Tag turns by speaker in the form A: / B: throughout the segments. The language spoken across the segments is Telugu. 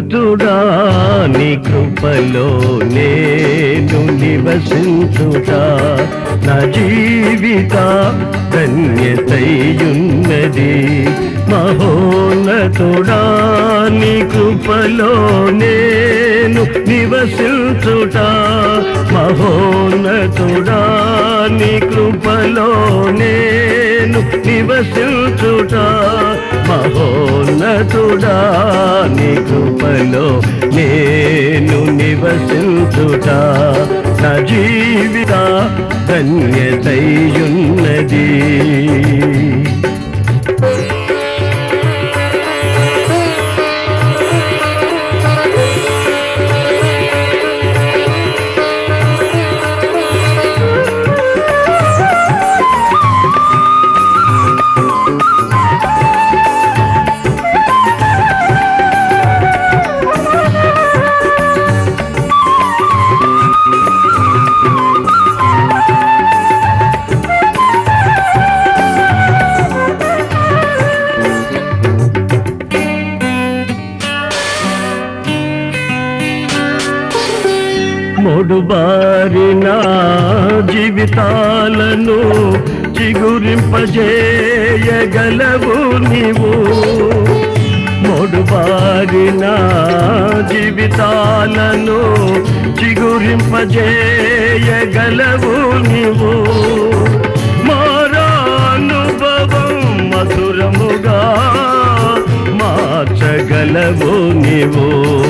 A: మహోన్నతుడా నీ కృపలో నేను నివసించుట నా జీవిత ధన్యతయున్నది మహోన్నతుడా నీ కృపలో నేను నివసించుట మహోన్నతుడా నీ కృపలో నేను నివసించుట మహోన్నతుడా నీ కృపలో నేను నివసించుట నా జీవిత ధన్యతయున్నది మొడుబారిన జీవితాలను చిగురింపజేయగలవు నీవు మొడుబారిన జీవితాలను చిగురింపజేయగలవు నీవు మారానుభవం మధురముగా మార్చగలవు నీవు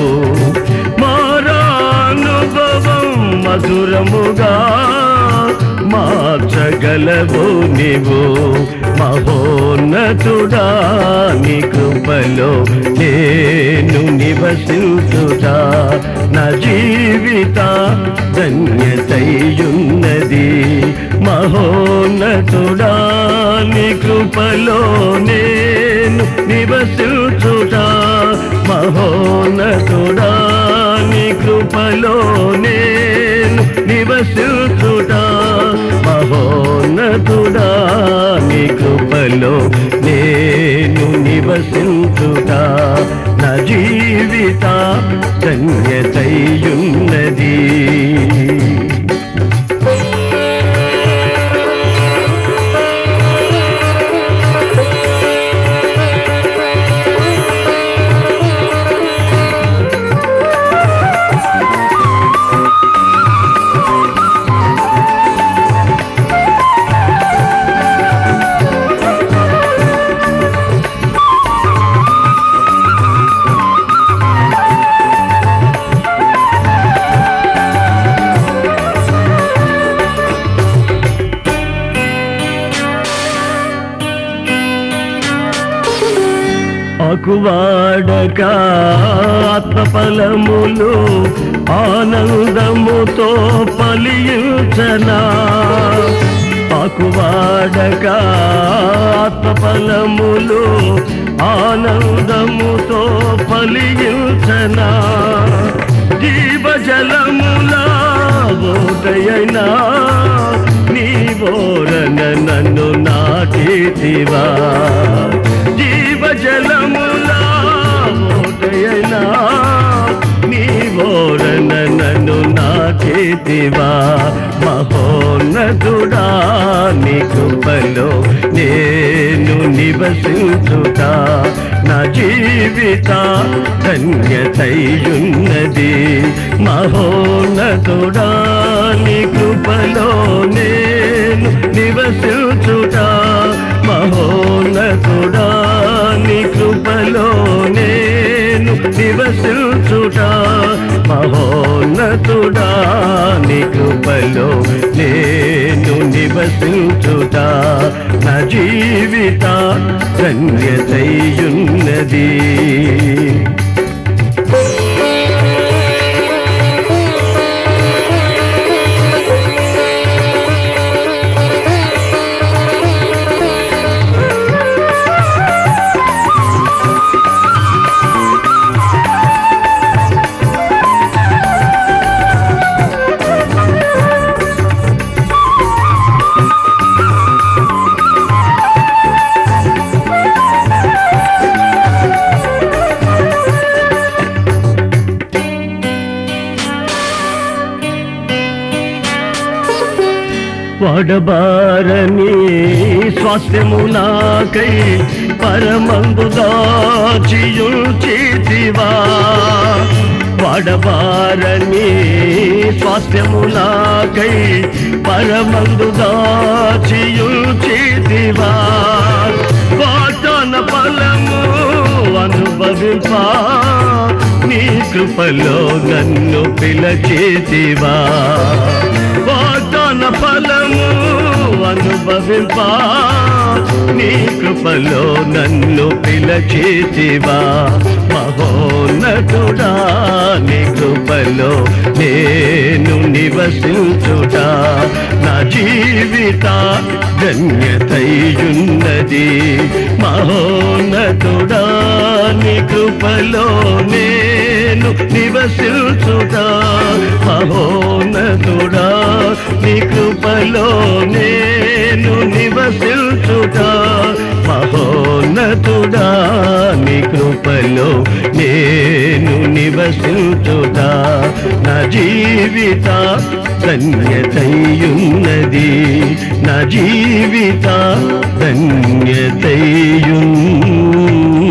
A: మారానుభవం మధురముగా మార్చగలవు నీవు మహోన్నతుడా నీ కృపలో నేను నివసించుతా నా జీవిత ధన్యతయున్నది మహోన్నతుడా నీ కృపలో నేను నివసించుతా మహోన్నతుడా నీ కృపలో నేను నివసించుతా మహోన్నతుడా నీ కృపలో నేను నివసించుతా నా జీవిత ధన్యతయున్నది ఆకువాడక ఆత్మఫలములు ఆనందముతో ఫలించనా ఆకువాడక ఆత్మఫలములు ఆనందముతో ఫలించనా జీవజలములా ఓటయైనా నీ ఓరన నన్ను నాటితివా జీవజలములా ఓటయైనా నీ ఓరన నన్ను నాటితివా మహోన్నతుడా నీ కృపలో నేను నివసించుతా నా జీవిత ధన్యతయున్నది మహోన్నతుడా నీ కృపలో నేను నివసించుతా మహోన్నతుడా నీ కృపలో నేను నివసించుటా మహోన్నతుడా నీ కృపలో నేను నివసించుటా నా జీవిత ధన్యతయున్నది వాడబారని స్వాస్థ్యము నాకై పరమందు దాచియుచితివా వాడబారని స్వాస్థ్యము నాకై పరమందు దాచియుచితివా వాటన ఫలము అనుభవింపా నీ కృపలో నన్ను పిలచేతివా వాటన ఫలము అనుభవింపా నీ కృపలో నన్ను పిలచేతివా మహోన్నతుడా నీ కృపలో నేను నివసించుటా నా జీవిత ధన్యతయున్నది మహోన్నతుడా నీ కృపలో నేను నివసించుటా మహోన్నతుడా నీ కృపలో నేను నివసించుటా మహోన్నతుడా నీ కృపలో నేను నివసించుటా నా జీవిత ధన్యతయున్నది నా జీవిత ధన్యతయున్నది